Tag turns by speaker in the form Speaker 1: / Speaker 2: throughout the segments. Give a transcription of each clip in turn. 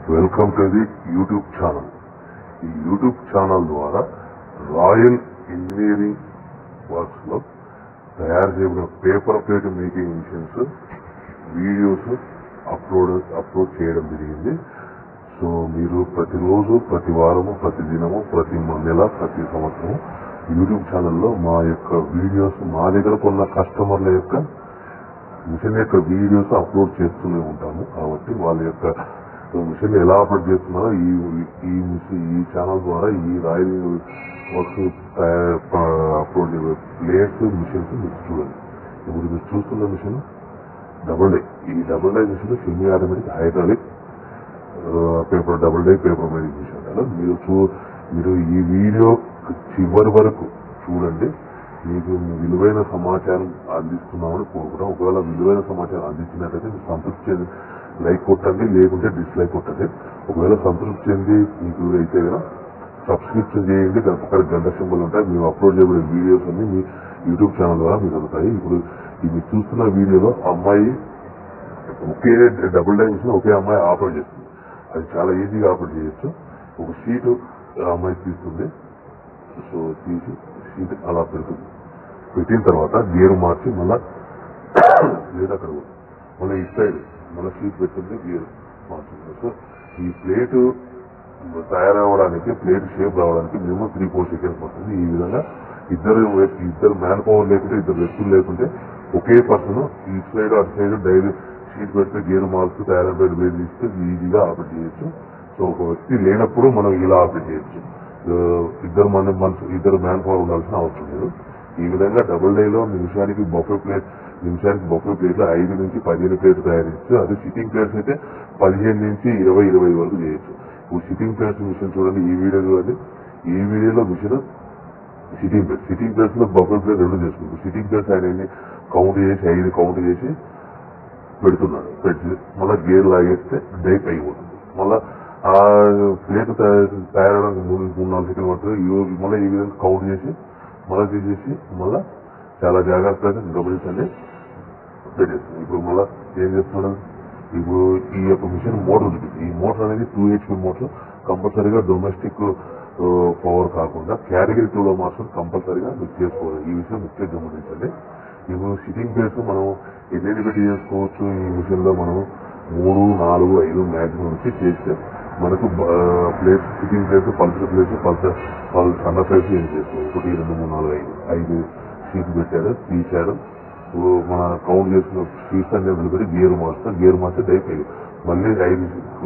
Speaker 1: Welcome to the YouTube channel ఈ YouTube channel ద్వారా Royal Engineering Works లో తయారు చేయబడిన paper plate making machines videos upload upload చేయడం జరిగింది సో మీరు ప్రతిరోజు ప్రతి వారము ప్రతి దినము ప్రతి నెల ప్రతి సంవత్సరం యూట్యూబ్ ఛానల్లో మా యొక్క వీడియోస్ మా దగ్గర కొన్న కస్టమర్ల యొక్క మిషన్ యొక్క వీడియోస్ అప్లోడ్ చేస్తూనే ఉంటాము కాబట్టి వాళ్ళ యొక్క మిషన్ ఎలా అప్లోడ్ చేస్తున్నారో ఈ ఈ మిషన్ ఈ ఛానల్ ద్వారా ఈ Royal Works upload plates machines మీరు చూడండి ఇప్పుడు మీరు చూస్తున్న మిషన్ డబుల్ డై ఈ double die machine semi automatic hydraulic paper double die paper making machine కదా మీరు చూ మీరు ఈ వీడియో చివరి వరకు చూడండి మీకు విలువైన సమాచారం అందిస్తున్నామని కోరుకుంటాం ఒకవేళ విలువైన సమాచారం అందించినట్లయితే మీరు సంతృప్తి చెంది లైక్ కొట్టండి లేకుంటే డిస్లైక్ కొట్టండి ఒకవేళ సంతృప్తి చెంది మీకు అయితే కదా సబ్స్క్రిప్షన్ చేయండి దాని పక్కన గంట సింబల్ ఉంటాయి మేము అప్లోడ్ చేయబడిన వీడియోస్ అన్ని మీ యూట్యూబ్ ఛానల్ ద్వారా మీకు అందుతాయి ఇప్పుడు ఈ మీరు చూస్తున్న వీడియోలో అమ్మాయి ఒకే డబుల్ డైమెన్షన్ ఒకే అమ్మాయి ఆపరేట్ చేస్తుంది అది చాలా ఈజీగా ఆపరేట్ చేయొచ్చు ఒక షీట్ అమ్మాయి తీస్తుంది సో తీసి షీట్ అలా పెడుతుంది పెట్టిన తర్వాత గేర్ మార్చి మళ్ళా లేదు అక్కడ కూడా. మళ్ళీ ఇటు సైడ్ మళ్ళీ షీట్ పెట్టింది గేర్ మార్చుతుంది సో ఈ ప్లేట్ తయారవడానికి ప్లేట్ షేప్ రావడానికి మినిమం త్రీ ఫోర్ సెకండ్స్ పడుతుంది ఈ విధంగా ఇద్దరు వ్యక్తి- ఇద్దరు మ్యాన్ పవర్ లేకుంటే ఇద్దరు వ్యక్తులు లేకుంటే ఒకే పర్సన్ ఈ సైడ్ అటు సైడ్ డైలీ షీట్ పెడితే గేర్ మార్క్స్ తయారైపోయి వేడి తీస్తే ఈజీగా ఆపరేట్ చేయొచ్చు సో ఒక వ్యక్తి లేనప్పుడు మనం ఇలా ఆపరేట్ చేయొచ్చు ఆ, ఇద్దరు మన మనసు ఇద్దరు మ్యాన్ పవర్ ఉండాల్సిన అవసరం లేదు ఈ విధంగా డబుల్ డైలో నిమిషానికి బొఫే ప్లేట్ నిమిషానికి బొఫే ప్లేట్లు ఐదు నుంచి పదిహేను ప్లేట్లు తయారించు అదే సిట్టింగ్ ప్లేట్స్ అయితే పదిహేను నుంచి ఇరవై ఇరవై వరకు చేయొచ్చు ఇప్పుడు సిట్టింగ్ ప్లేట్స్ మిషన్ చూడండి ఈ వీడియో చూడండి ఈ వీడియోలో machine sitting plate sitting plates లో బఫే ప్లేట్ రెండు చేసుకుంటారు సిట్టింగ్ ప్లేట్స్ ఆయన ఎన్ని కౌంట్ చేసి ఐదు కౌంట్ చేసి పెడుతున్నాడు పెట్టి మళ్ళీ గేర్ లాగేస్తే డైప్ అయిపోతుంది మళ్ళీ ఆ ప్లేట్ తయారవడానికి మూడు మూడు నాలుగు సెకండ్ పడుతుంది ఈ- మళ్ళీ ఈ విధంగా కౌంట్ చేసి మళ్ళీ తీసేసి మళ్ళీ చాలా జాగ్రత్తగా గమనించండి పెట్టేస్తుంది ఇప్పుడు మళ్ళీ ఏం చేస్తున్నాడు ఇప్పుడు ఈ యొక్క మిషన్ మోటార్ ఉంది ఈ మోటార్ అనేది టూ హెచ్పి మోటార్ కంపల్సరీగా డొమెస్టిక్ పవర్ కాకుండా కేటగిరీ టూ లో మాత్రం కంపల్సరీగా మీరు చేసుకోవాలి ఈ విషయం ముఖ్యంగా గమనించండి ఇప్పుడు సిట్టింగ్ ప్లేస్ మనం ఎన్ని పెట్టి చేసుకోవచ్చు ఈ మిషన్ లో మనం మూడు నాలుగు ఐదు మ్యాక్సిమం నుంచి చేస్తే మనకు ప్లేస్ సిట్టింగ్ ప్లేస్ పల్సర్ ప్లేస్ పల్సర్ పల్ సన్న ప్లేస్ ఏం చేసుకోవాలి ఒకటి రెండు మూడు నాలుగు ఐదు ఐదు సీట్లు పెట్టారు తీశారు ఇప్పుడు మన కౌంట్ చేసిన సీట్స్ అన్ని వదిలిపెట్టి గేర్ మార్చుతా గేర్ మార్చి డైప్ అయ్యి మళ్ళీ ఐదు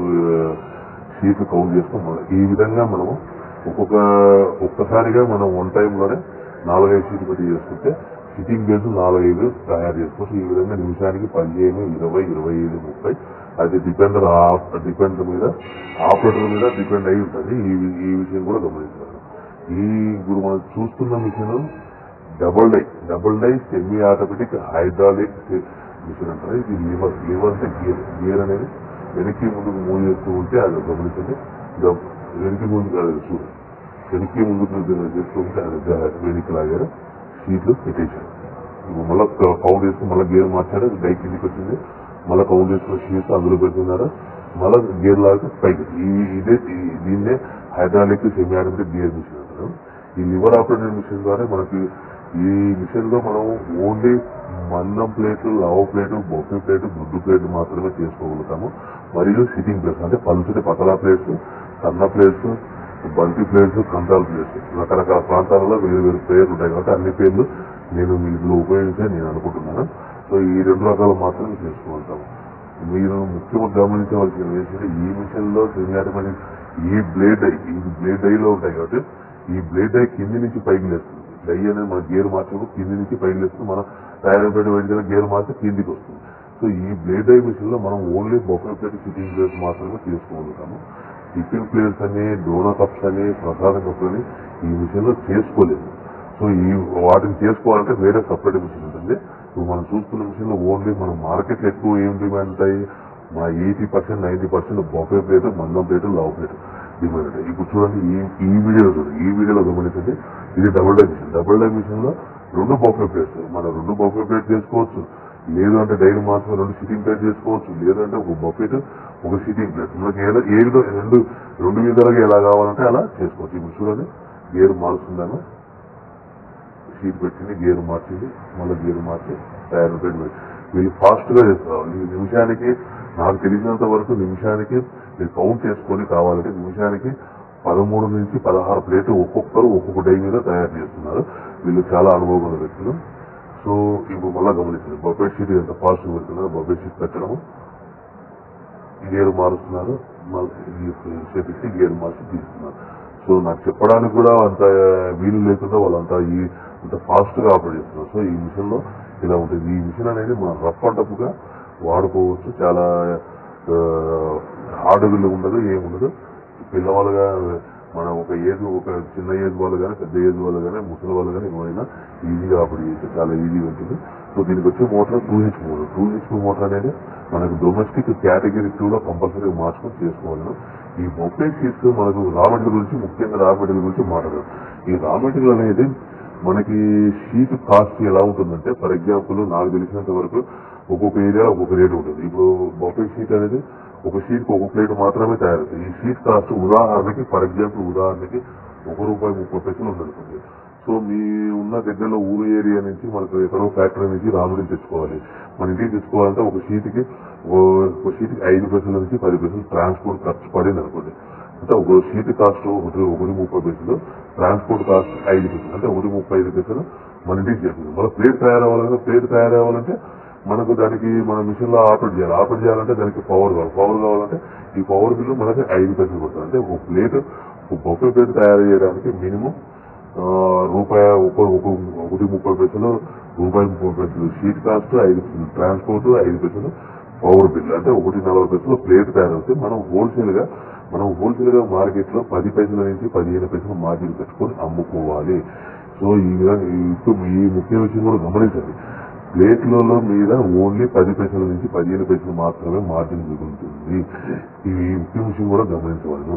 Speaker 1: సీట్లు కౌంట్ చేస్తాం మళ్ళీ ఈ విధంగా మనము ఒక్కొక్క ఒక్కసారిగా మనం వన్ టైంలోనే నాలుగైదు సీట్లు పెట్టి చేసుకుంటే సిట్టింగ్ బేస్ నాలుగైదు తయారు చేసుకోవచ్చు ఈ విధంగా నిమిషానికి పదిహేను ఇరవై ఇరవై ఐదు ముప్పై అది డిపెండర్ డిపెండర్ మీద ఆపరేటర్ మీద డిపెండ్ అయి ఉంటుంది ఈ వి- ఈ విషయం కూడా గమనించాలి ఈ ఇప్పుడు మనం చూస్తున్న machine double die double die semi automatic hydraulic machine అంటారు ఇది లివర్ లివర్ అంటే గేర్ గేర్ అనేది వెనక్కి ముందుకు మూవ్ చేస్తూ ఉంటే అది గమనించండి గ- వెనక్కి ముందు కాదు చూడు వెనక్కి ముందుకు చేస్తూ ఉంటే అది గ- వెనక్కి లాగారు సీట్లు పెట్టేశారు ఇప్పుడు మళ్ళీ కౌంట్ చేసుకుని మళ్ళీ గేర్ మార్చారు డై కిందికి వచ్చింది మళ్ళీ కౌంట్ చేసుకున్న షీట్స్ అందులో పెడుతున్నారు మళ్ళీ గేర్ లాగా పైకి ఈ ఇదే ఈ- దీన్నే hydraulic semi automatic gear machine అంటారు ఈ లివర్ ఆపరేటెడ్ మిషన్ ద్వారా మనకి ఈ మిషన్ లో మనం ఓన్లీ మందం ప్లేట్లు లవ్ ప్లేటు బొఫే ప్లేటు గుడ్డు ప్లేట్ మాత్రమే చేసుకోగలుగుతాము మరియు సిట్టింగ్ ప్లేట్స్ అంటే పలుచటి పతలా ప్లేట్స్ సన్న ప్లేట్స్ బంతి ప్లేట్స్ కంటాల్ ప్లేట్స్ రకరకాల ప్రాంతాలలో వేరు వేరు పేర్లు ఉంటాయి కాబట్టి అన్ని పేర్లు నేను ఇందులో ఉపయోగించే నేను అనుకుంటున్నాను సో ఈ రెండు రకాలు మాత్రమే చేసుకోగలుగుతాము మీరు ముఖ్యంగా గమనించవలసిన ఏంటంటే ఈ మిషన్ లో సెమీ ఆటోమేటిక్ ఈ బ్లేడ్ డై ఈ బ్లేడ్ డైలో ఉంటాయి కాబట్టి ఈ బ్లేడ్ డై కింది నుంచి పైకి లేస్తుంది డై అనేది మన గేర్ మార్చినప్పుడు కింది నుంచి పైకి లేస్తుంది మన తయారైపోయిన వెంటనే గేర్ మార్చి కిందికి వస్తుంది సో ఈ బ్లేడ్ డై మిషన్ లో మనం only buffet plate sitting plates మాత్రమే చేసుకోగలుగుతాము టిఫిన్ ప్లేట్స్ అని డోనా కప్స్ అని ప్రసాద కప్స్ అని ఈ మిషన్ లో చేసుకోలేదు సో ఈ వాటిని చేసుకోవాలంటే వేరే సపరేట్ మిషన్ ఉంటుంది ఇప్పుడు మనం చూస్తున్న మిషన్ లో ఓన్లీ మన మార్కెట్ ఎక్కువ ఏం డిమాండ్ ఉంటాయి మా eighty percent ninety percent buffet plate మందం ప్లేట్ లవ్ ప్లేట్ డిమాండ్ ఉంటాయి ఇప్పుడు చూడండి ఈ ఈ వీడియోలో చూడండి ఈ వీడియోలో గమనించండి ఇది double die machine double die machine లో రెండు బొఫే ప్లేట్స్ మన రెండు బొఫే ప్లేట్ చేసుకోవచ్చు లేదు అంటే డైలీ మాత్రం రెండు సిట్టింగ్ ప్లేట్ చేసుకోవచ్చు లేదంటే ఒక బఫెట్ ఒక సిట్టింగ్ ప్లేట్ మనకి ఏదో ఏ విధంగా రెండు రెండు విధాలుగా ఎలా కావాలంటే అలా చేసుకోవచ్చు ఇప్పుడు చూడండి గేర్ మారుస్తుందన్న సీట్ పెట్టింది గేర్ మార్చింది మళ్ళీ గేర్ మార్చి టైర్ పెట్టి వీళ్ళు ఫాస్ట్ గా చేస్తారు ఈ నిమిషానికి నాకు తెలిసినంత వరకు నిమిషానికి మీరు కౌంట్ చేసుకొని కావాలంటే నిమిషానికి పదమూడు నుంచి పదహారు ప్లేట్లు ఒక్కొక్కరు ఒక్కొక్క డై మీద తయారు చేస్తున్నారు వీళ్ళు చాలా అనుభవం ఉన్న వ్యక్తులు సో ఇప్పుడు మళ్ళా గమనించండి బఫెట్ షీట్ ఎంత ఫాస్ట్ పెడుతున్నారు బఫెట్ షీట్ పెట్టడము గేర్ మారుస్తున్నారు మళ్ళీ చేపించి గేర్ మార్చి తీస్తున్నారు సో నాకు చెప్పడానికి కూడా అంత వీలు లేకుండా వాళ్ళంతా ఈ అంత ఫాస్ట్ గా ఆపరేట్ చేస్తున్నారు సో ఈ మిషన్ లో ఇలా ఉంటుంది ఈ మిషన్ అనేది మనం రఫ్ అండ్ టఫ్ గా వాడుకోవచ్చు చాలా హార్డ్ విల్ ఉండదు ఏముండదు పిల్లవాళ్ళుగా మన ఒక ఏజ్ ఒక చిన్న ఏజ్ వాళ్ళు కానీ పెద్ద ఏజ్ వాళ్ళు కానీ ముసలి వాళ్ళు కానీ ఎవరైనా ఈజీగా ఆపరేట్ చేయొచ్చు చాలా ఈజీగా ఉంటుంది సో దీనికి వచ్చే motor two H motor two H motor అనేది మనకు డొమెస్టిక్ కేటగిరీ టూ లో కంపల్సరీ మార్చుకొని చేసుకోవాలి ఈ మొబైల్ షీట్స్ మనకు రా మెటీరియల్ గురించి ముఖ్యంగా రా మెటీరియల్ గురించి మాట్లాడదాం ఈ రా మెటీరియల్ అనేది మనకి షీట్ కాస్ట్ ఎలా ఉంటుందంటే ఫర్ ఎగ్జాంపుల్ నాకు తెలిసినంత వరకు ఒక్కొక్క ఏరియా ఒక్కొక్క రేట్ ఉంటుంది ఇప్పుడు బొఫే షీట్ అనేది ఒక షీట్ కి ఒక ప్లేట్ మాత్రమే తయారవుతుంది ఈ షీట్ కాస్ట్ ఉదాహరణకి ఫర్ ఎగ్జాంపుల్ ఉదాహరణకి ఒక రూపాయి ముప్పై పైసలు ఉందనుకోండి సో మీ ఉన్న దగ్గరలో ఊరు ఏరియా నుంచి మనకు ఎక్కడో ఫ్యాక్టరీ నుంచి రాముడిని తెచ్చుకోవాలి మన ఇంటికి తెచ్చుకోవాలంటే ఒక షీట్ కి ఒక షీట్ కి ఐదు పైసల నుంచి పది పైసలు ట్రాన్స్పోర్ట్ ఖర్చు పడింది అనుకోండి అంటే ఒక షీట్ కాస్ట్ ఒకటి ఒకటి ముప్పై పైసలు ట్రాన్స్పోర్ట్ కాస్ట్ ఐదు పైసలు అంటే ఒకటి ముప్పై ఐదు పైసలు మన ఇంటికి చేస్తుంది మన ప్లేట్ తయారవ్వాలంటే ప్లేట్ తయారవ్వాలంటే మనకు దానికి మన మిషన్ లో ఆపరేట్ చేయాలి ఆపరేట్ చేయాలంటే దానికి పవర్ కావాలి పవర్ కావాలంటే ఈ పవర్ బిల్లు మనకి ఐదు పైసలు పడుతుంది అంటే ఒక ప్లేట్ ఒక బొఫే ప్లేట్ తయారు చేయడానికి మినిమం రూపాయి ఒక ఒక- ఒకటి ముప్పై పైసలు రూపాయి ముప్పై పైసలు షీట్ కాస్ట్ ఐదు పైసలు ట్రాన్స్పోర్ట్ ఐదు పైసలు పవర్ బిల్ అంటే ఒకటి నలభై పైసలు ప్లేట్ తయారవుతాయి మనం హోల్సేల్ గా మనం హోల్సేల్ గా మార్కెట్ లో పది పైసల నుంచి పదిహేను పైసలు మార్జిన్ పెట్టుకొని అమ్ముకోవాలి సో ఈ విధంగా ఈ ఇప్పుడు ఈ ముఖ్య విషయం కూడా గమనించండి ప్లేట్లలో మీద ఓన్లీ పది పైసల నుంచి పదిహేను పైసలు మాత్రమే మార్జిన్ మిగులుతుంది ఈ ముఖ్య విషయం కూడా గమనించవలను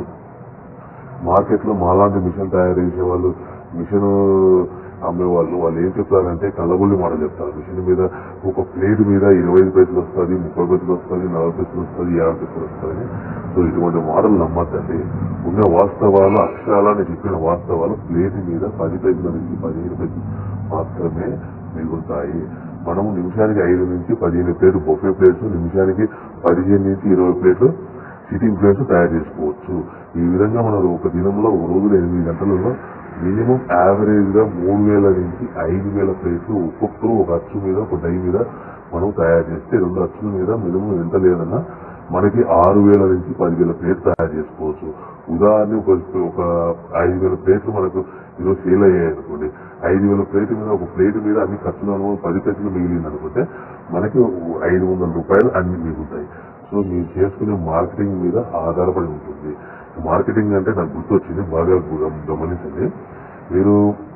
Speaker 1: మార్కెట్ లో మాలాంటి మిషన్ తయారు చేసే వాళ్ళు మిషన్ అమ్మే వాళ్ళు వాళ్ళు ఏం చెప్తారంటే కళ్ళబుల్లి మాట చెప్తారు మిషన్ మీద ఒక ప్లేట్ మీద ఇరవై ఐదు పైసలు వస్తుంది ముప్పై పైసలు వస్తుంది నలభై పైసలు వస్తుంది యాభై పైసలు వస్తుంది సో ఇటువంటి మాటలు నమ్మద్దండి ఉన్న వాస్తవాలు అక్షరాలని చెప్పిన వాస్తవాలు ప్లేట్ మీద పది పైసల నుంచి పదిహేను పైసలు మాత్రమే మిగులుతాయి మనము నిమిషానికి ఐదు నుంచి పదిహేను ప్లేట్లు బొఫే ప్లేట్స్ నిమిషానికి పదిహేను నుంచి ఇరవై ప్లేట్లు సిట్టింగ్ ప్లేట్స్ తయారు చేసుకోవచ్చు ఈ విధంగా మనం ఒక దినంలో ఒక రోజులో ఎనిమిది గంటలలో మినిమం యావరేజ్ గా మూడు వేల నుంచి ఐదు వేల ప్లేట్లు ఒక్కొక్కరు ఒక అచ్చు మీద ఒక డై మీద మనం తయారు చేస్తే రెండు అచ్చుల మీద మినిమం ఎంత లేదన్నా మనకి ఆరు వేల నుంచి పదివేల ప్లేట్లు తయారు చేసుకోవచ్చు ఉదాహరణ ఒక ఒక ఐదు వేల ప్లేట్లు మనకు ఈరోజు సేల్ అయ్యాయి అనుకోండి ఐదు వేల ప్లేట్ మీద ఒక ప్లేట్ మీద అన్ని ఖర్చులు అనుభవం పది పైసలు మిగిలింది అనుకుంటే మనకి ఐదు వందల రూపాయలు అన్ని మిగులుతాయి సో మీరు చేసుకునే మార్కెటింగ్ మీద ఆధారపడి ఉంటుంది మార్కెటింగ్ అంటే నాకు గుర్తొచ్చింది బాగా గమ- గమనించండి మీరు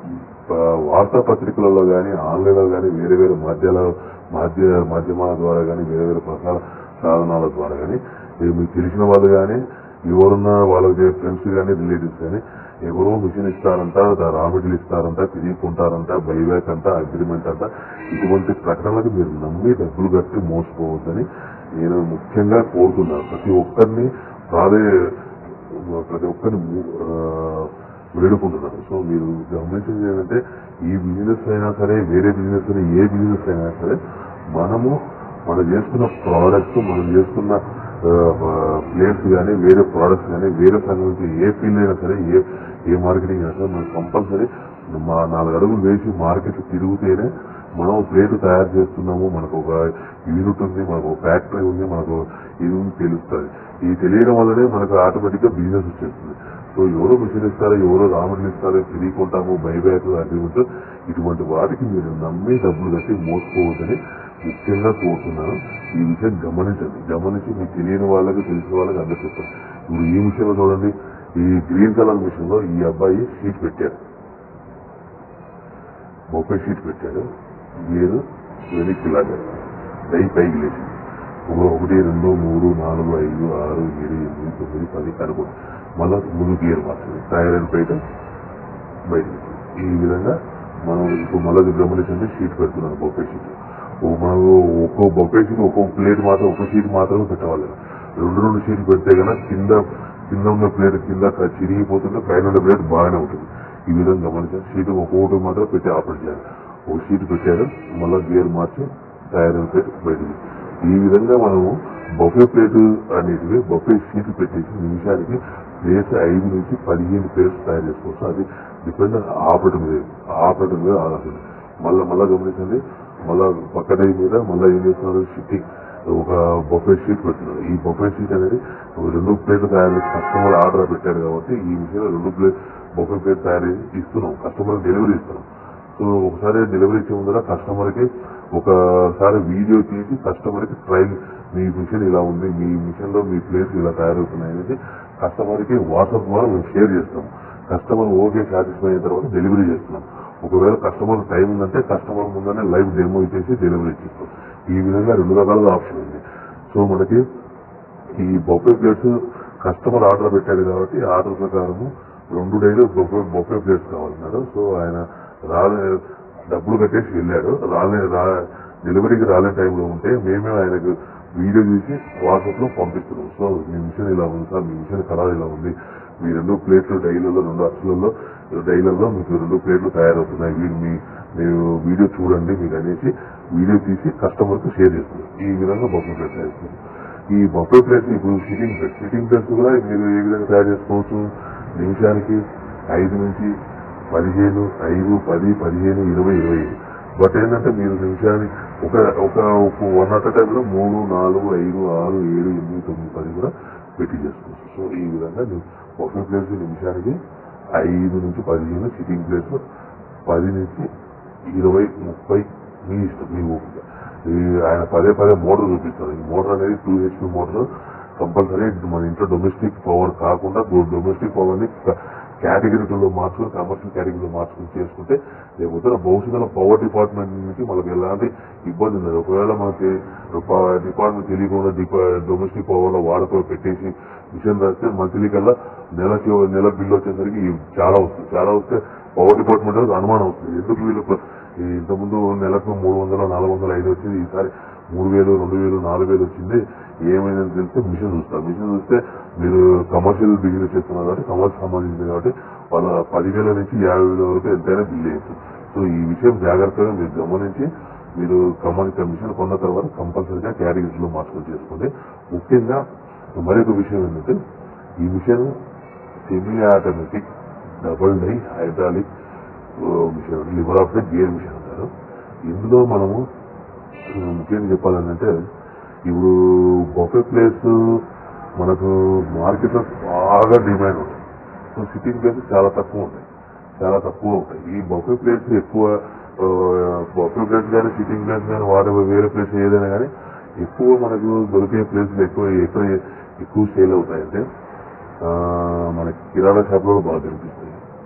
Speaker 1: ఆ, వార్తాపత్రికలలో కానీ ఆన్లైన్లో కానీ వేరే వేరే మాధ్యాల మాధ్య మాధ్యమాల ద్వారా కానీ వేరే వేరే ప్రసార సాధనాల ద్వారా కానీ మీరు మీకు తెలిసిన వాళ్ళు కానీ ఎవరున్నా వాళ్ళకి ఫ్రెండ్స్ కానీ రిలేటివ్స్ కానీ ఎవరో మిషన్ ఇస్తారంట రా మెటీరియల్ ఇస్తారంట తిరిగి కొంటారంట బైబ్యాక్ అంట అగ్రిమెంట్ అంట ఇటువంటి ప్రకటనలకు మీరు నమ్మి డబ్బులు కట్టి మోసపోవద్దని నేను ముఖ్యంగా కోరుతున్నాను ప్రతి ఒక్కరిని ప్రాదే ప్రతి ఒక్కరిని ము- ఆ, వేడుకుంటున్నాను సో మీరు గమనించింది ఏంటంటే ఈ బిజినెస్ అయినా సరే వేరే బిజినెస్ అయినా ఏ బిజినెస్ అయినా సరే మనము మనం చేసుకున్న ప్రోడక్ట్స్ మనం చేసుకున్న ప్లేట్స్ కానీ వేరే ప్రోడక్ట్స్ కానీ వేరే సంబంధించి ఏ ఫీల్డ్ అయినా సరే ఏ ఏ మార్కెటింగ్ అయినా సరే మనం కంపల్సరీ మా నాలుగు అడుగులు వేసి మార్కెట్ తిరిగితేనే మనం ప్లేట్ తయారు చేస్తున్నాము మనకు ఒక యూనిట్ ఉంది మనకు ఒక ఫ్యాక్టరీ ఉంది మనకు ఇది ఉంది తెలుస్తుంది ఈ తెలియడం వల్లనే మనకు ఆటోమేటిక్ గా బిజినెస్ వచ్చేస్తుంది సో ఎవరో మిషన్ ఇస్తారో ఎవరో రామడిని ఇస్తారో తిరిగి కొంటాము బైబ్యాక్ అగ్రిమెంట్ ఇటువంటి వాటికి మీరు నమ్మి డబ్బులు కట్టి మోసపోవద్దని ముఖ్యంగా కోరుతున్నాను ఈ విషయం గమనించండి గమనించి మీకు తెలియని వాళ్ళకి తెలిసిన వాళ్ళకి అందరూ చెప్తారు ఇప్పుడు ఈ మిషన్ చూడండి ఈ గ్రీన్ కలర్ మిషన్ లో ఈ అబ్బాయి షీట్ పెట్టాడు ముప్పై షీట్ పెట్టాడు గేరు వెనక్కి లాగాడు డై పైకి లేచి ఒక ఒకటి రెండు మూడు నాలుగు ఐదు ఆరు ఏడు ఎనిమిది తొమ్మిది పది కనుకోండి మళ్ళా ముందు గేర్ మార్చింది టైర్ అండ్ బయట బయట ఈ విధంగా మనం ఇప్పుడు మళ్ళీ గమనించండి షీట్ పెడుతున్నాను బొప్పై షీట్ ఓ మనం ఒక్కో బొఫే షీట్ ఒక్కో ప్లేట్ మాత్రం ఒక షీట్ మాత్రమే పెట్టవాలి రెండు రెండు షీట్లు పెడితే కనుక కింద కింద ఉన్న ప్లేట్ కింద చిరిగిపోతుంటే పైన ఉన్న ప్లేట్ బాగానే ఉంటుంది ఈ విధంగా గమనించాలి షీట్ ఒక్కొక్కటి మాత్రం పెట్టి ఆపరేట్ చేయాలి ఒక షీట్ పెట్టారు మళ్ళీ గేర్ మార్చి తయారైన ప్లేట్ బయటికి ఈ విధంగా మనము బొఫే ప్లేట్ అనేటివి బొఫే షీట్ పెట్టేసి నిమిషానికి ప్లేట్స్ ఐదు నుంచి పదిహేను ప్లేట్స్ తయారు చేసుకోవచ్చు అది డిపెండ్ ఆపరేటర్ మీద ఆపరేటర్ మీద ఆధారపడి మళ్ళీ మళ్ళీ గమనించండి మళ్ళా పక్కన మీద మళ్ళీ ఏం చేస్తున్నారు షిట్టింగ్ ఒక బొఫే షీట్ పెడుతున్నారు ఈ బొఫే షీట్ అనేది రెండు ప్లేట్లు తయారు చేసి కస్టమర్ ఆర్డర్ పెట్టారు కాబట్టి ఈ విషయంలో రెండు ప్లేట్ బొఫే ప్లేట్ తయారు చేసి ఇస్తున్నాం కస్టమర్ డెలివరీ ఇస్తున్నాం సో ఒకసారి డెలివరీ ఇచ్చే ముందర కస్టమర్ కి ఒకసారి వీడియో తీసి కస్టమర్ కి ట్రైల్ మీ మిషన్ ఇలా ఉంది మీ మిషన్ లో మీ ప్లేస్ ఇలా తయారవుతున్నాయి అనేది కస్టమర్ కి వాట్సాప్ ద్వారా మేము షేర్ చేస్తాం కస్టమర్ ఓకే సాటిస్ఫై అయిన తర్వాత డెలివరీ చేస్తున్నాం ఒకవేళ కస్టమర్ టైం ఉందంటే కస్టమర్ ముందనే లైవ్ డెమో ఇచ్చేసి డెలివరీ ఇచ్చిస్తాం ఈ విధంగా రెండు రకాలుగా ఆప్షన్ ఉంది సో మనకి ఈ బొఫే ప్లేట్స్ కస్టమర్ ఆర్డర్ పెట్టాడు కాబట్టి ఆర్డర్ ప్రకారము రెండు డైలు బొఫే బొఫే ప్లేట్స్ కావాలన్నాడు సో ఆయన రాలే డబ్బులు కట్టేసి వెళ్ళాడు రాలే రా డెలివరీకి రాలే టైంలో ఉంటే మేమే ఆయనకు వీడియో తీసి వాట్సాప్ లో పంపిస్తున్నాం సో మీ మిషన్ ఇలా ఉంది సార్ మీ మిషన్ కలర్ ఇలా ఉంది మీ రెండు ప్లేట్లు డైలలో రెండు అచ్చులలో డైలలో మీకు రెండు ప్లేట్లు తయారవుతున్నాయి వీరు మీ మీరు వీడియో చూడండి మీకు అనేసి వీడియో తీసి కస్టమర్ కు షేర్ చేస్తున్నారు ఈ విధంగా బొఫే ప్లేట్ తయారు చేస్తున్నారు ఈ బఫే ప్లేస్ ఇప్పుడు సిట్టింగ్ ప్లేస్ సిట్టింగ్ ప్లేస్ కూడా మీరు ఏ విధంగా తయారు చేసుకోవచ్చు నిమిషానికి ఐదు నుంచి పదిహేను ఐదు పది పదిహేను ఇరవై ఇరవై ఐదు బట్ ఏంటంటే మీరు నిమిషానికి ఒక ఒక వన్ అట్ టైంలో మూడు నాలుగు ఐదు ఆరు ఏడు ఎనిమిది తొమ్మిది పది కూడా పెట్టి చేసుకోవచ్చు సో ఈ విధంగా బఫే ప్లేస్ నిమిషానికి ఐదు నుంచి పదిహేను సిట్టింగ్ ప్లేస్ పది నుంచి ఇరవై ముప్పై మీ ఇష్టం మీ ఓపిక ఈ ఆయన పదే పదే మోటార్ చూపిస్తారు ఈ మోటార్ అనేది టూ హెచ్పి మోటార్ కంపల్సరీ మన ఇంట్లో డొమెస్టిక్ పవర్ కాకుండా డొమెస్టిక్ పవర్ ని కేటగిరీలో మార్చుకుని కమర్షియల్ కేటగిరీలో మార్చుకుని చేసుకుంటే లేకపోతే భవిష్యత్తులో పవర్ డిపార్ట్మెంట్ నుంచి మనకి ఎలాంటి ఇబ్బంది ఉండదు ఒకవేళ మనకి డిపార్ట్మెంట్ తెలియకుండా డొమెస్టిక్ పవర్ లో వాడుకో పెట్టేసి మిషన్ రాస్తే మంత్లీ కల్లా నెల చివ- నెల బిల్లు వచ్చేసరికి ఇవి చాలా వస్తుంది చాలా వస్తే పవర్ డిపార్ట్మెంట్ వాళ్ళకి అనుమానం వస్తుంది ఎందుకు వీళ్ళు ప్ర- ఈ ఇంతకుముందు నెలకు మూడు వందల నాలుగు వందల ఐదు వచ్చింది ఈసారి మూడు వేలు రెండు వేలు నాలుగు వేలు వచ్చింది ఏమైందని తెలిస్తే మిషన్ చూస్తారు మిషన్ చూస్తే మీరు కమర్షియల్ బిజినెస్ చేస్తున్నారు కాబట్టి కమర్షియల్ సంబంధించింది కాబట్టి వాళ్ళ పదివేల నుంచి యాభై వేల వరకు ఎంతైనా బిల్ చేయొచ్చు సో ఈ విషయం జాగ్రత్తగా మీరు గమనించి మీరు కమర్షియల్ మిషన్ కొన్న తర్వాత కంపల్సరీగా క్యాటగిరీస్ లో మార్చుకొని చేసుకోండి ముఖ్యంగా మరొక విషయం ఏంటంటే ఈ machine semi automatic double die hydraulic machine lever of the gear machine అంటారు ఇందులో మనము ఆ, ముఖ్యంగా చెప్పాలంటే ఇప్పుడు బొఫే ప్లేస్ మనకు మార్కెట్ లో బాగా డిమాండ్ ఉంది సో సిట్టింగ్ ప్లేసెస్ చాలా తక్కువ ఉంటాయి చాలా తక్కువ ఉంటాయి ఈ బొఫే ప్లేస్ ఎక్కువ బొఫే ప్లేస్ కానీ సిట్టింగ్ ప్లేస్ కానీ వాడే వేరే ప్లేస్ ఏదైనా కానీ ఎక్కువ మనకు దొరికే ప్లేస్లు ఎక్కువ ఎక్కడ ఎక్కువ సేల్ అవుతాయంటే ఆ, మనకి కిరాణా షాప్లో బాగా కనిపిస్తాయి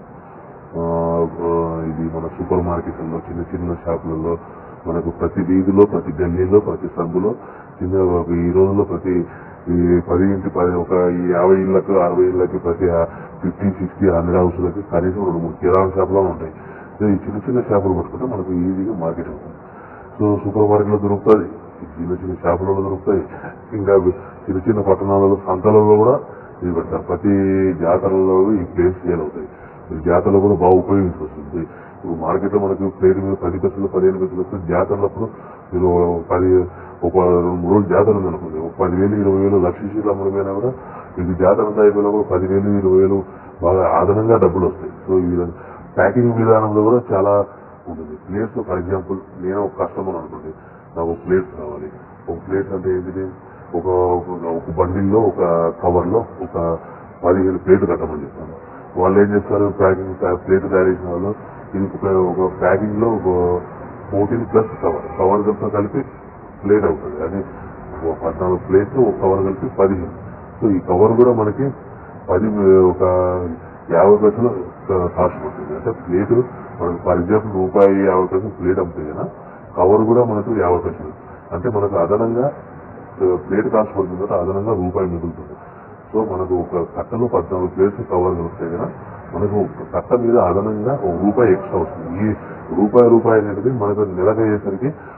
Speaker 1: ఆ, ఆ, ఇది మన సూపర్ మార్కెట్లలో చిన్న చిన్న షాపులలో మనకు ప్రతి వీధిలో ప్రతి గల్లీలో ప్రతి సందులో చిన్న ఒక ఈ రోజుల్లో ప్రతి ఈ పది ఇంటి పది ఒక ఈ యాభై ఇళ్లకు అరవై ఇళ్లకి ప్రతి ఫిఫ్టీ సిక్స్టీ హండ్రెడ్ హౌస్లకి కనీసం రెండు మూడు కిరాణా షాపులు ఉంటాయి సో ఈ చిన్న చిన్న షాపులు పట్టుకుంటే మనకు ఈజీగా మార్కెట్ అవుతుంది సో సూపర్ మార్కెట్లో దొరుకుతుంది చిన్న చిన్న షాపులలో దొరుకుతాయి ఇంకా చిన్న చిన్న పట్టణాలలో సంతలలో కూడా ఇది పెడతారు ప్రతి జాతరలలో ఈ ప్లేస్ సేల్ అవుతాయి ఈ జాతరలో కూడా బాగా ఉపయోగించుకొస్తుంది ఇప్పుడు మార్కెట్ లో మనకు ప్లేట్ మీద పది పైసలు పదిహేను పైసలు వస్తే జాతరలప్పుడు మీరు పది ఒక రెండు మూడు రోజులు జాతర ఉంది అనుకోండి ఒక పదివేలు ఇరవై వేలు లక్ష షీట్లు అమ్మడమైనా కూడా మీకు జాతర అంతా అయిపోయినా కూడా పదివేలు ఇరవై వేలు బాగా అదనంగా డబ్బులు వస్తాయి సో ఈ విధంగా ప్యాకింగ్ విధానంలో కూడా చాలా ఉంటుంది ప్లేట్స్ ఫర్ ఎగ్జాంపుల్ నేను ఒక కస్టమర్ అనుకోండి నాకు ఒక ప్లేట్ కావాలి ఒక ప్లేట్ అంటే ఏంటిది ఒక ఒక- ఒక బండిల్లో ఒక కవర్ లో ఒక పదిహేను ప్లేట్లు కట్టమని చెప్తాను వాళ్ళు ఏం చేస్తారు ప్యాకింగ్ ప్లేట్ తయారు చేసిన వాళ్ళు ఇది ఒక ఒక ప్యాకింగ్ లో ఒక ఫోర్టీన్ ప్లస్ కవర్ కవర్ తో కలిపి ప్లేట్ అవుతుంది అది ఒక పద్నాలుగు ప్లేట్లు ఒక కవర్ కలిపి పదిహేను సో ఈ కవర్ కూడా మనకి పది ఒక యాభై పైసలు కాస్ట్ పడుతుంది అంటే ప్లేట్ మనకు ఫర్ ఎగ్జాంపుల్ రూపాయి యాభై పైసలు ప్లేట్ అమ్మితే కదా కవర్ కూడా మనకు యాభై పైసలు అంటే మనకు అదనంగా ప్లేట్ కాస్ట్ పడుతుంది కదా అదనంగా రూపాయి మిగులుతుంది సో మనకు ఒక కట్టలో పద్నాలుగు ప్లేట్స్ కవర్ దొరికితే కదా మనకు ఒక కట్ట మీద అదనంగా ఒక రూపాయి ఎక్స్ట్రా వస్తుంది ఈ రూపాయి రూపాయి అనేది మనకు నెలకు అయ్యేసరికి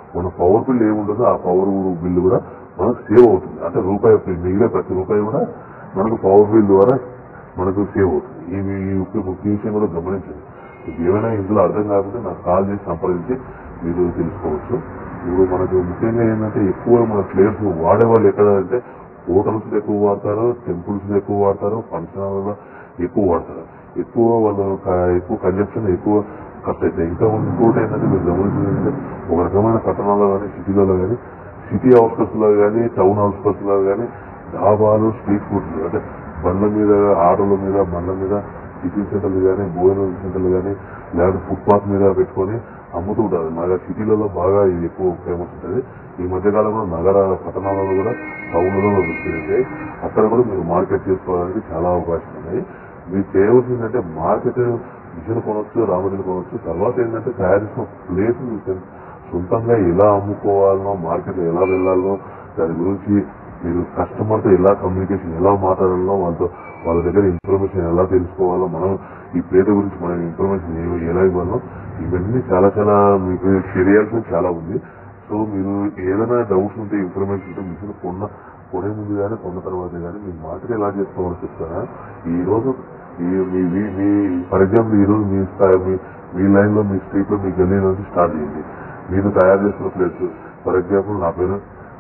Speaker 1: మన పవర్ బిల్ ఏముంటుందో ఆ పవర్ బిల్ కూడా మనకు సేవ్ అవుతుంది అంటే రూపాయి మిగిలే ప్రతి రూపాయి కూడా మనకు పవర్ బిల్ ద్వారా మనకు సేవ్ అవుతుంది ఈ మీ ముఖ్య ముఖ్య విషయం కూడా గమనించండి మీకు ఏమైనా ఇందులో అర్థం కాకపోతే నాకు కాల్ చేసి సంప్రదించి మీరు తెలుసుకోవచ్చు ఇప్పుడు మనకు ముఖ్యంగా ఏంటంటే ఎక్కువ మన ప్లేయర్స్ వాడేవాళ్ళు ఎక్కడ అంటే హోటల్స్ ఎక్కువ వాడతారు టెంపుల్స్ ఎక్కువ వాడతారు ఫంక్షన్ హాల్లో ఎక్కువ వాడతారు ఎక్కువ వాళ్ళు క- ఎక్కువ కన్జంప్షన్ ఎక్కువ ఖర్చు అవుతాయి ఇంకా ఇంకోటి ఏంటంటే మీరు గమనించింది ఏంటంటే ఒక రకమైన పట్టణాల్లో కానీ సిటీలలో కానీ సిటీ అవుట్స్కట్స్ లో కానీ టౌన్ అవుట్స్కట్స్ లో కానీ డాబాలు స్ట్రీట్ ఫుడ్స్ అంటే బండ్ల మీద ఆటోల మీద బండ్ల మీద టిఫిన్ సెంటర్లు కానీ భోజనం సెంటర్లు కానీ లేకపోతే ఫుట్పాత్ మీద పెట్టుకొని అమ్ముతూ ఉంటారు బాగా సిటీలలో బాగా ఇది ఎక్కువ ఫేమస్ ఉంటుంది ఈ మధ్యకాలంలో నగర పట్టణాలలో కూడా టౌన్లలో విస్తరించాయి అక్కడ కూడా మీరు మార్కెట్ చేసుకోవడానికి చాలా అవకాశం ఉన్నాయి మీరు చేయవలసిందంటే మార్కెట్ మిషన్ కొనవచ్చు రామడిని కొనవచ్చు తర్వాత ఏంటంటే తయారు చేసిన ప్లేస్ సొంతంగా ఎలా అమ్ముకోవాలనో మార్కెట్ ఎలా వెళ్ళాలనో దాని గురించి మీరు కస్టమర్ తో ఎలా కమ్యూనికేషన్ ఎలా మాట్లాడాలో వాళ్ళతో వాళ్ళ దగ్గర ఇన్ఫర్మేషన్ ఎలా తెలుసుకోవాలో మనం ఈ ప్లేట్ గురించి మనం ఇన్ఫర్మేషన్ ఏ- ఎలా ఇవ్వాలో ఇవన్నీ చాలా చాలా మీకు తెలియాల్సిన చాలా ఉంది సో మీరు ఏదైనా డౌట్స్ ఉంటే ఇన్ఫర్మేషన్ ఉంటే మిషన్ కొన్న కొనే ముందు కానీ కొన్న తర్వాత కానీ మీ మార్కెట్ ఎలా చేసుకోవాలో చెప్తారా ఈ రోజు ఈ మీ మీ- మీ ఫర్ ఎగ్జాంపుల్ ఈ రోజు మీ స్థాయి మీ మీ లైన్ లో మీ స్ట్రీట్ లో మీ గల్లీ నుంచి స్టార్ట్ చేయండి మీరు తయారు చేస్తున్న ప్లేట్స్ ఫర్ ఎగ్జాంపుల్ నా పేరు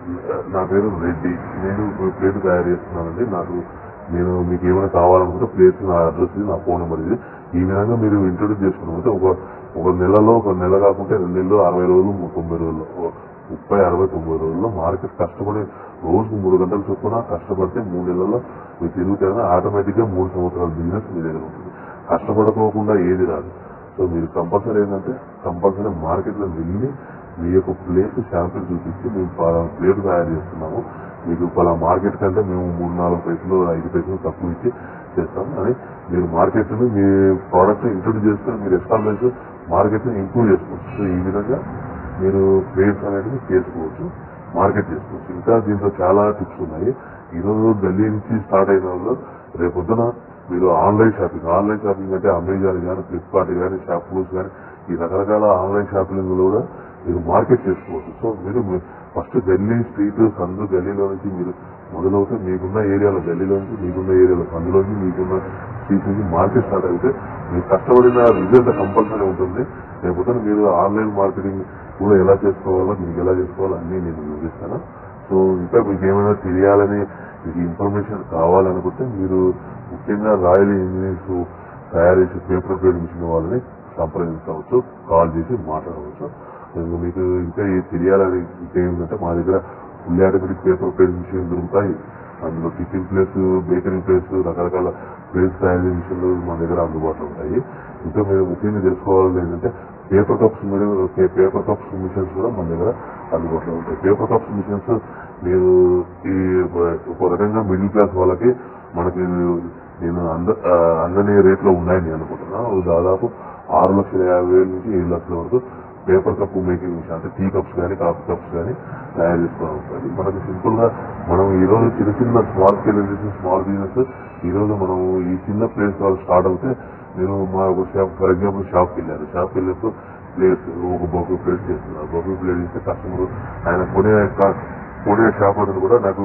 Speaker 1: నా పేరు రెడ్డి నేను ప్లేట్ తయారు చేస్తున్నానండి నాకు నేను మీకు ఏమైనా కావాలనుకుంటే ప్లేట్స్ నా అడ్రస్ ఇది నా ఫోన్ నెంబర్ ఇది ఈ విధంగా మీరు ఇంట్రొడ్యూస్ చేసుకున్నామంటే ఒక ఒక నెలలో ఒక నెల కాకుంటే రెండు నెలలు అరవై రోజులు తొంభై రోజులు ఓ ముప్పై అరవై తొంభై రోజుల్లో మార్కెట్ కష్టపడి రోజుకు మూడు గంటలు చొప్పున కష్టపడితే మూడు నెలల్లో మీరు తిరుగుతారని ఆటోమేటిక్ గా మూడు సంవత్సరాల బిజినెస్ మీ దగ్గర ఉంటుంది కష్టపడకోకుండా ఏది రాదు సో మీరు కంపల్సరీ ఏంటంటే కంపల్సరీ మార్కెట్ లో వెళ్ళి మీ యొక్క ప్లేస్ శాంపిల్ చూపించి మేము పలానా ప్లేట్ తయారు చేస్తున్నాము మీకు పలా మార్కెట్ కంటే మేము మూడు నాలుగు పైసలు ఐదు పైసలు తక్కువ ఇచ్చి చేస్తాం అని మీరు మార్కెట్ ని మీ ప్రోడక్ట్ ఇంట్రొడ్యూస్ చేసుకొని మీరు ఎస్టాబ్లిష్ మార్కెట్ ని ఇంప్రూవ్ చేసుకోవచ్చు సో ఈ విధంగా మీరు ప్లేట్స్ అనేటివి చేసుకోవచ్చు మార్కెట్ చేసుకోవచ్చు ఇంకా దీంట్లో చాలా టిప్స్ ఉన్నాయి ఈ రోజు ఢిల్లీ నుంచి స్టార్ట్ అయిన వాళ్ళు రేపొద్దున మీరు ఆన్లైన్ షాపింగ్ ఆన్లైన్ షాపింగ్ అంటే అమెజాన్ కానీ ఫ్లిప్కార్ట్ కానీ షాప్క్లూస్ కానీ ఈ రకరకాల ఆన్లైన్ షాపింగ్ కూడా మీరు మార్కెట్ చేసుకోవచ్చు సో మీరు ఫస్ట్ ఢిల్లీ స్ట్రీట్ సందు గల్లీలో నుంచి మీరు మొదలవుతే మీకున్న ఏరియాలో గల్లీలో నుంచి మీకున్న ఏరియాలో సందులో నుంచి మీకున్న స్ట్రీట్ నుంచి మార్కెట్ స్టార్ట్ అయితే మీరు కష్టపడిన రిజల్ట్ కంపల్సరీ ఉంటుంది లేకపోతే మీరు ఆన్లైన్ మార్కెటింగ్ కూడా ఎలా చేసుకోవాలో మీకు ఎలా చేసుకోవాలో అన్ని నేను వివరిస్తాను సో ఇంకా మీకు ఏమైనా తెలియాలని మీకు ఇన్ఫర్మేషన్ కావాలనుకుంటే మీరు ముఖ్యంగా రాయల్ ఇంజనీర్స్ తయారు చేసే పేపర్ ప్లేట్ మిషన్ వాళ్ళని సంప్రదించవచ్చు కాల్ చేసి మాట్లాడవచ్చు ఇంకా మీకు ఇంకా ఏ తెలియాలని ఇంకా ఏంటంటే మా దగ్గర full automatic paper plate machine దొరుకుతాయి అందులో టిఫిన్ ప్లేస్ బేకరీ ప్లేస్ రకరకాల ప్లేస్ తయారు చేసే మిషన్లు మా దగ్గర అందుబాటులో ఉంటాయి ఇంకా మీరు ముఖ్యంగా తెలుసుకోవాలని ఏంటంటే పేపర్ కప్స్ మీరు పేపర్ కప్స్ మిషన్స్ కూడా మన దగ్గర అందుబాటులో ఉంటాయి పేపర్ కప్స్ మిషన్స్ మీరు ఈ ఒక రకంగా మిడిల్ క్లాస్ వాళ్ళకి మనకి నేను అంద ఆ, అందని రేట్ లో ఉన్నాయని అనుకుంటున్నా అవి దాదాపు ఆరు లక్షల యాభై వేల నుంచి ఏడు లక్షల వరకు పేపర్ కప్ మేకింగ్ మిషన్ అంటే టీ కప్స్ కానీ కాఫీ కప్స్ కానీ తయారు చేసుకోవడం ఉంటుంది మనకి సింపుల్ గా మనం ఈ రోజు చిన్న చిన్న స్మాల్ స్కేల్ స్మాల్ బిజినెస్ ఈ రోజు మనం ఈ చిన్న ప్లేస్ వాళ్ళు స్టార్ట్ అవుతే నేను మా ఒక షాప్ ఫర్ ఎగ్జాంపుల్ షాప్కి వెళ్ళాను షాప్కి వెళ్ళినప్పుడు ప్లేస్ ఒక బొగ్గు ప్లేట్ చేస్తున్నారు బొగ్గు ప్లేట్ ఇస్తే కస్టమర్ ఆయన కొనే క- కొనే షాప్ అతను కూడా నాకు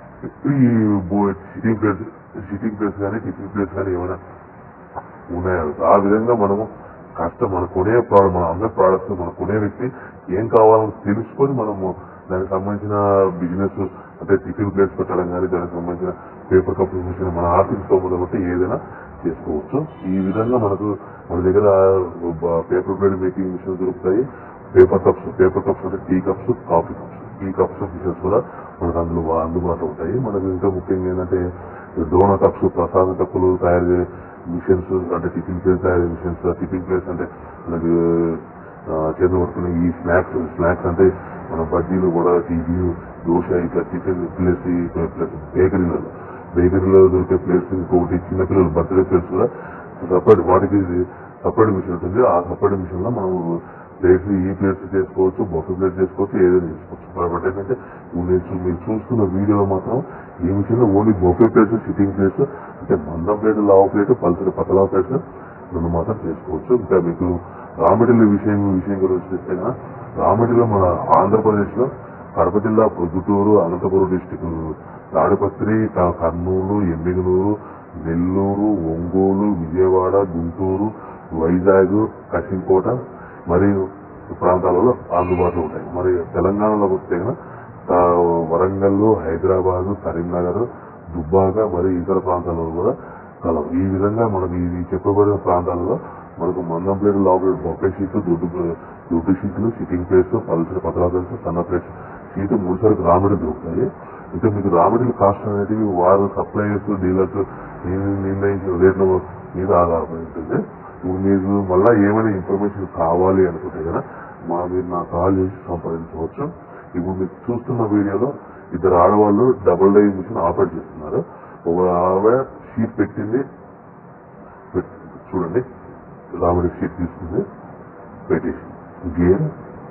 Speaker 1: ఈ సిట్టింగ్ ప్లేస్ సిట్టింగ్ ప్లేస్ కానీ టిఫిన్ ప్లేస్ కానీ ఏమైనా ఉన్నాయా ఆ విధంగా మనము కష్టం మన కొనే ప్రోడక్ట్ మన అమ్మే ప్రోడక్ట్స్ మన కొనే వ్యక్తి ఏం కావాలని తెలుసుకొని మనము దానికి సంబంధించిన బిజినెస్ అంటే టిఫిన్ ప్లేస్ పెట్టడం కానీ దానికి సంబంధించిన పేపర్ కప్ మిషన్ మన ఆఫీస్ తో మొదలుపెట్టి ఏదైనా చేసుకోవచ్చు ఈ విధంగా మనకు మన దగ్గర పేపర్ ప్లేట్ మేకింగ్ మిషన్ దొరుకుతాయి పేపర్ కప్స్ పేపర్ కప్స్ అంటే tea cups coffee cups tea cups machines కూడా మనకు అందులో బా- అందుబాటులో ఉంటాయి మనకు ఇంకా ముఖ్యంగా ఏంటంటే డోనా కప్స్ ప్రసాద కప్పులు తయారు చేసే మిషన్స్ అంటే టిఫిన్ ప్లేస్ తయారు మిషన్స్ టిఫిన్ ప్లేస్ అంటే మనకి ఆ, చేత పట్టుకునే ఈ స్నాక్స్ స్నాక్స్ అంటే మన బజ్జీలు కూడా టీజీలు దోశ ఇట్లా టిఫిన్ ప్లేస్ ప్లస్ బేకరీలలో బేకరీలో దొరికే ప్లేస్ ఇంకొకటి చిన్నపిల్లల బర్త్డే ప్లేస్ కూడా సపరేట్ వాటికి సపరేట్ మిషన్ ఉంటుంది ఆ సపరేట్ మిషన్ లో మనం ప్లేట్స్ ఈ ప్లేట్స్ చేసుకోవచ్చు బొఫే ప్లేట్ చేసుకోవచ్చు ఏదైనా చేసుకోవచ్చు కాబట్టి ఏంటంటే ఇప్పుడు నేను చూ- మీరు చూస్తున్న వీడియోలో మాత్రం ఈ మిషన్ లో only buffet plates sitting plates అంటే మందం ప్లేట్ లావు ప్లేట్ పల్సర్ పతలా ప్లేట్స్ నన్ను మాత్రం చేసుకోవచ్చు ఇంకా మీకు రా మెటీరియల్ విషయం విషయం గురించి చూస్తే కనుక రా మెటీరియల్ మన ఆంధ్రప్రదేశ్ లో కడప జిల్లా ప్రొద్దుటూరు అనంతపురం డిస్టిక్ తాడిపత్రి క- కర్నూలు ఎమ్మిగనూరు నెల్లూరు ఒంగోలు విజయవాడ గుంటూరు వైజాగ్ కశింకోట మరియు ప్రాంతాలలో అందుబాటులో ఉంటాయి మరి తెలంగాణలో వస్తే కనుక ఆ, వరంగల్ హైదరాబాద్ కరీంనగర్ దుబ్బాక మరియు ఇతర ప్రాంతాలలో కూడా కలవు ఈ విధంగా మనకు ఇది చెప్పబడిన ప్రాంతాలలో మనకు మందం ప్లేట్ లోపల బొప్పే షీట్లు దొడ్డు దొడ్డు షీట్లు సిట్టింగ్ ప్లేస్ పల్సర్ పతలా ప్లేస్ సన్న ప్లేస్ షీట్ మూడు సార్లు రామిడి దొరుకుతాయి ఇంకా మీకు రామిడి కాస్ట్ అనేది వారు సప్లైయర్స్ డీలర్స్ నిర్ణయించిన రేట్ల మీద ఆధారపడి ఉంటుంది ఇప్పుడు మీకు మళ్ళా ఏమైనా ఇన్ఫర్మేషన్ కావాలి అనుకుంటే కదా మా మీరు నాకు కాల్ చేసి సంప్రదించవచ్చు ఇప్పుడు మీరు చూస్తున్న వీడియోలో ఇద్దరు ఆడవాళ్ళు డబుల్ డై మిషన్ ఆపరేట్ చేస్తున్నారు ఒక ఆవిడ షీట్ పెట్టింది పెట్- చూడండి రాముడి షీట్ తీసుకుంది పెట్టేసి గేర్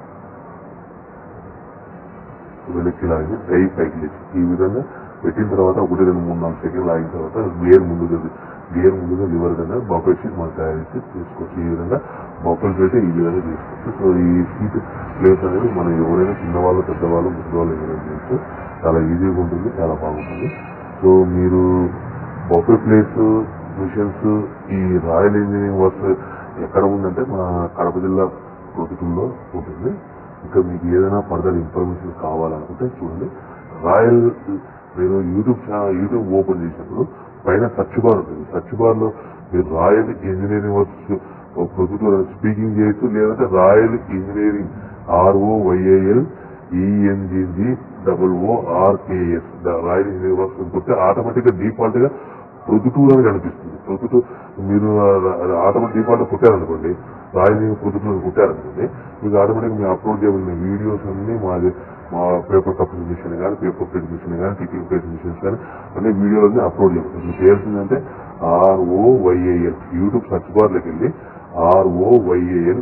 Speaker 1: వెనక్కి లాగి డై పైకి లేచి ఈ విధంగా పెట్టిన తర్వాత ఒకటి రెండు మూడు నాలుగు సెకండ్ లాగిన తర్వాత గేర్ ముందుగా గేర్ ముందుగా లివర్ కింద బఫెట్ షీట్ మనం తయారు చేసి తీసుకోవచ్చు ఈ విధంగా బఫెట్ ప్లేట్ ఈ విధంగా తీసుకోవచ్చు సో ఈ షీట్ ప్లేస్ అనేది మనం ఎవరైనా చిన్నవాళ్ళు పెద్దవాళ్ళు ముసలివాళ్ళు ఎవరైనా చేయొచ్చు చాలా ఈజీగా ఉంటుంది చాలా బాగుంటుంది సో మీరు బఫే ప్లేస్ మిషన్స్ ఈ రాయల్ ఇంజనీరింగ్ వర్క్స్ ఎక్కడ ఉందంటే మన కడప జిల్లా ప్రొద్దుటూరులో ఉంటుంది ఇంకా మీకు ఏదైనా ఫర్దర్ ఇన్ఫర్మేషన్ కావాలనుకుంటే చూడండి రాయల్ మీరు యూట్యూబ్ ఛానల్ యూట్యూబ్ ఓపెన్ చేసినప్పుడు పైన సర్చ్ బార్ ఉంటుంది సర్చ్ బార్ లో మీరు Royal Engineering Works Proddatur speaking చేయొచ్చు లేదంటే Royal Engineering R O Y A L E N G G double O R K S Royal Engineering Works కొడితే ఆటోమేటిక్ గా డిఫాల్ట్ గా ప్రొద్దుటూరు అని కనిపిస్తుంది ప్రొద్దుటూరు మీరు ఆటోమేటిక్ డిఫాల్ట్ కొట్టారనుకోండి రాయల్ ప్రొద్దుటూరు కొట్టారనుకోండి మీకు ఆటోమేటిక్ మేము అప్లోడ్ చేయబడిన వీడియోస్ అన్ని మాది మా పేపర్ కప్స్ మిషన్ కానీ పేపర్ ప్రింట్ మిషన్ కానీ టికింగ్ ప్లేస్ మిషన్స్ కానీ అన్ని వీడియోలన్నీ అప్లోడ్ చేయబడుతుంది మీకు చేయాల్సిందంటే ఆర్ఓవైఏఎల్ యూట్యూబ్ సర్చ్ బార్ లోకి వెళ్ళి R O Y A L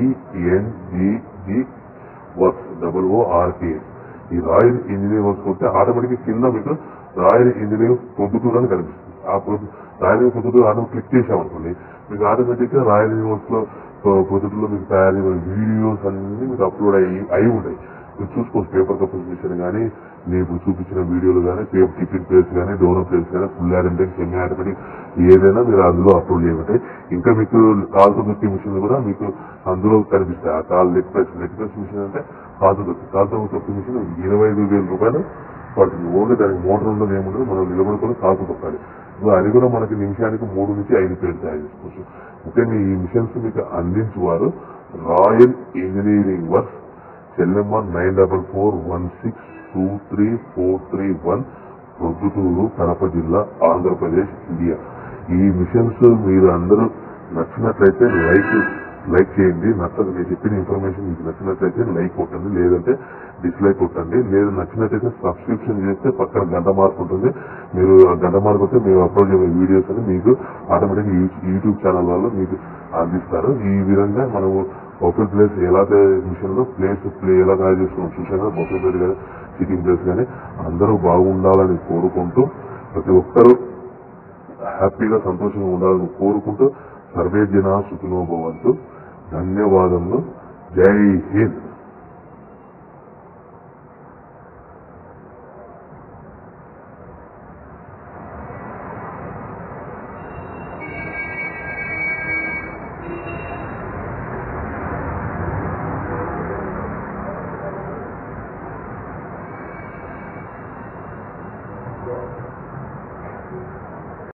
Speaker 1: E N G G works double O R K S ఈ రాయల్ ఇంజనీర్ వర్క్స్ కొడితే ఆటోమేటిక్ కింద మీకు రాయల్ ఇంజనీర్ పొద్దుటూరు అని కనిపిస్తుంది ఆ పొద్దు రాయల్ పొద్దుటూరు ఆటో క్లిక్ చేసామనుకోండి మీకు ఆటోమేటిక్ గా రాయల్ ఇంజనీర్ వర్క్స్ లో పొద్దుటూరులో మీకు తయారు వీడియోస్ అన్ని మీకు అప్లోడ్ అయ్యి అయి ఉంటాయి మీరు చూసుకోవచ్చు పేపర్ కంపోజిషన్ కానీ మీకు చూపించిన వీడియోలు కానీ పేపర్ టిఫిన్ ప్లేస్ కానీ డోనర్ ప్లేస్ కానీ ఫుల్ ఆటోమేటిక్ సెమీ ఆటోమేటిక్ ఏదైనా మీరు అందులో అప్లోడ్ చేయమంటే ఇంకా మీకు కాల్తో దొక్కే మిషన్ కూడా మీకు అందులో కనిపిస్తాయి ఆ కాల్ leg press leg press machine అంటే కాల్తో దొక్కి కాల్తో దొక్కే మిషన్ ఇరవై ఐదు వేల రూపాయలు పడుతుంది ఓన్లీ దానికి మోటార్ ఉండదు ఏముండదు మనం నిలబడుకొని కాల్తో తొక్కాలి ఇప్పుడు అది కూడా మనకి నిమిషానికి మూడు నుంచి ఐదు పేరు తయారు చేసుకోవచ్చు ముఖ్యంగా ఈ మిషన్స్ మీకు అందించువారు Royal Engineering Works cell number nine double four one six two three four three one Proddatur Kadapa జిల్లా ఆంధ్రప్రదేశ్ ఇండియా ఈ మిషన్స్ మీరు అందరూ నచ్చినట్లయితే లైక్ లైక్ చేయండి నచ్చదు నేను చెప్పిన ఇన్ఫర్మేషన్ మీకు నచ్చినట్లయితే లైక్ కొట్టండి లేదంటే డిస్లైక్ కొట్టండి లేదు నచ్చినట్లయితే సబ్స్క్రిప్షన్ చేస్తే పక్కన గంట మార్క్ ఉంటుంది మీరు ఆ గంట మార్క్ వస్తే మేము అప్లోడ్ చేసే వీడియోస్ అని మీకు ఆటోమేటిక్ యూట్యూబ్ ఛానల్ వాళ్ళు మీకు అందిస్తారు ఈ విధంగా మనము బొఫెల్ ప్లేస్ ఎలా మిషన్ లో ప్లేస్ ప్లే ఎలా తయారు చేసుకున్నాం చూసాను బొఫెల్ ప్లేస్ కానీ సిట్టింగ్ ప్లేస్ కానీ అందరూ బాగుండాలని కోరుకుంటూ ప్రతి ఒక్కరూ హ్యాపీగా సంతోషంగా ఉండాలని కోరుకుంటూ సర్వే జన సుఖినో భవంతు ధన్యవాదములు జై హింద్